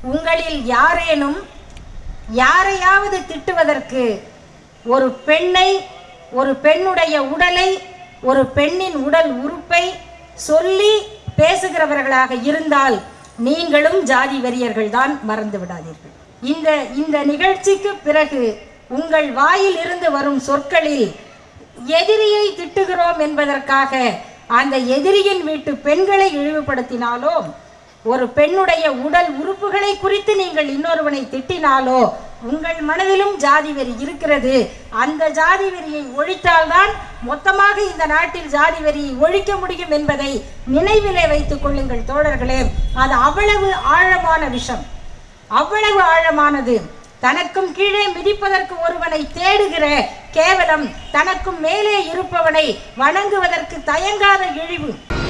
உங்களில் யாரேனும் யாரையாவது திட்டுவதற்கு ஒரு பெண்ணை ஒரு பெண்ணுடைய உடலை ஒரு பெண்ணின் உடல் உறுப்பை சொல்லி பேசுகிறவர்களாக இருந்தால் நீங்களும் ஜாதி வெறியர்கள் தான் மறந்து விடாதீர்கள் இந்த இந்த நிகழ்ச்சிக்கு பிறகு உங்கள் வாயில் இருந்து வரும் சொற்களில் எதிரியை திட்டுகிறோம் என்பதற்காக அந்த எதிரியின் வீட்டு பெண்களை இழிவுபடுத்தினாலோ ஒரு பெண்ணுடைய உடல் உறுப்புகளை குறித்து நீங்கள் இன்னொருவனை திட்டினாலோ உங்கள் மனதிலும் ஜாதி வெறி இருக்கிறது அந்த ஜாதி வெறியை ஒழித்தால்தான் மொத்தமாக இந்த நாட்டில் ஜாதி வெறியை ஒழிக்க முடியும் என்பதை நினைவிலே வைத்துக் கொள்ளுங்கள் தோழர்களே அது அவ்வளவு ஆழமான விஷம் அவ்வளவு ஆழமானது தனக்கும் கீழே மிதிப்பதற்கு ஒருவனை தேடுகிற கேவலம் தனக்கும் மேலே இருப்பவனை வணங்குவதற்கு தயங்காத இழிவு